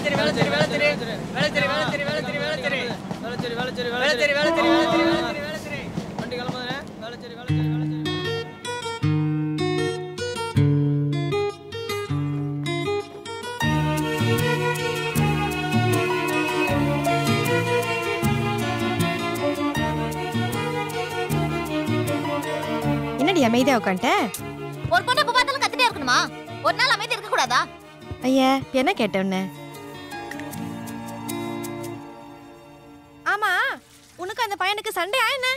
வேலைச்சேரி வேலைச்சேரி வேலைச்சேரி வேலைச்சேரி வேலைச்சேரி வேலைச்சேரி வேலைச்சேரி வேலைச்சேரி வேலைச்சேரி வேலைச்சேரி வேலைச்சேரி வேலைச்சேரி வேலைச்சேரி வேலைச்சேரி வண்டி கிளம்புதுண்ணே வேலைச்சேரி வேலைச்சேரி வேலைச்சேரி என்னடி அமைதியா உட்காந்துட்ட ஒரு பொண்ணு எப்ப பார்த்தாலும் கத்திட்டே இருக்கணுமா ஒரு நாள் அமைதி இருக்க கூடாதா ஐயா இப்ப என்ன கேட்ட உன்ன ஆமா உனக்கு அந்த பையனுக்கு சண்டையா என்ன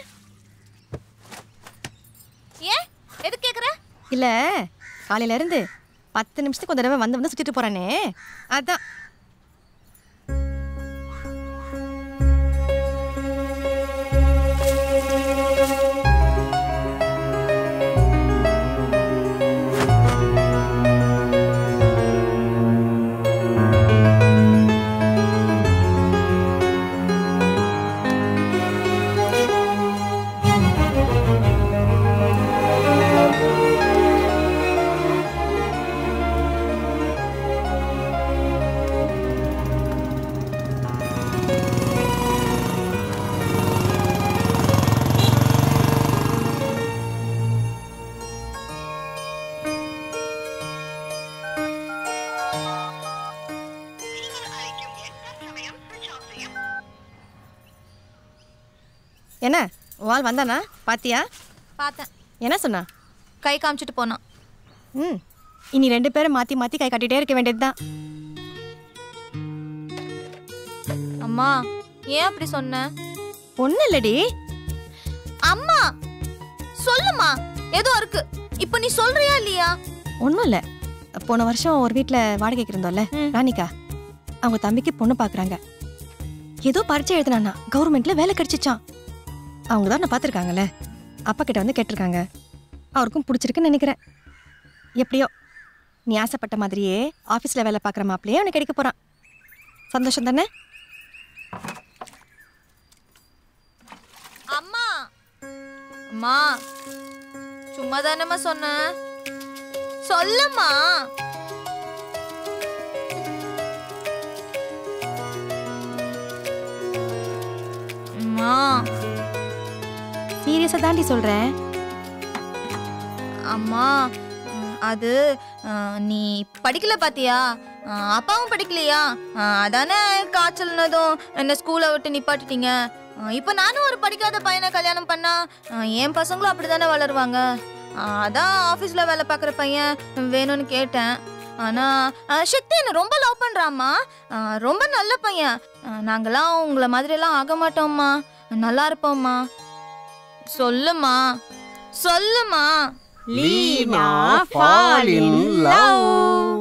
ஏன் எது கேக்குற இல்ல காலையில இருந்து பத்து நிமிஷத்துக்கு ஒரு தடவை வந்து வந்து சுத்திட்டு போறானே அதான் என்ன வால் வந்தானா பாத்தியா பார்த்தேன் என்ன சொன்னா கை காமிச்சிட்டு போனான் ம் இனி ரெண்டு பேரும் மாத்தி மாத்தி கை காட்டிட்டே இருக்க வேண்டியதுதான் அம்மா ஏன் அப்படி சொன்ன ஒன்றும் இல்லடி அம்மா சொல்லுமா ஏதோ இருக்கு இப்போ நீ சொல்றியா இல்லையா ஒன்றும் இல்லை போன வருஷம் ஒரு வீட்டில் வாடகைக்கு இருந்தோம்ல ம். ராணிகா அவங்க தம்பிக்கு பொண்ணு பார்க்குறாங்க ஏதோ பரீட்சை எழுதுனானா கவர்மெண்ட்ல வேலை கிடைச்சிச்சான் அவங்க தான் நான் பார்த்துருக்காங்கல்ல அப்பா கிட்ட வந்து கேட்டிருக்காங்க அவருக்கும் பிடிச்சிருக்குன்னு நினைக்கிறேன் எப்படியோ நீ ஆசைப்பட்ட மாதிரியே ஆஃபீஸில் வேலை பார்க்குற மாப்பிளையே அவனுக்கு கிடைக்க போகிறான் சந்தோஷம் தானே அம்மா அம்மா சும்மா தானம்மா சொன்னேன் சொல்லுமா அம்மா சீரியஸாக தாண்டி சொல்கிறேன் அம்மா ம், அது ஆ, நீ படிக்கல பாத்தியா ஆ, அப்பாவும் படிக்கலையா ஆ, அதானே காய்ச்சல்னதும் என்ன ஸ்கூலை விட்டு நிப்பாட்டிட்டீங்க ஆ, இப்போ நானும் ஒரு படிக்காத பையனை கல்யாணம் பண்ணா ஆ, என் பசங்களும் அப்படிதானே வளருவாங்க ஆ, அதான் ஆஃபீஸில் வேலை பார்க்குற பையன் வேணும்னு கேட்டேன் ஆனால் சக்தி என்னை ரொம்ப லவ் பண்ணுறாம்மா ரொம்ப நல்ல பையன் ஆ, நாங்கெல்லாம் உங்களை மாதிரியெல்லாம் ஆக மாட்டோம்மா நல்லா இருப்போம்மா சொல்லுமா சொல்லுமா Lina fall in love.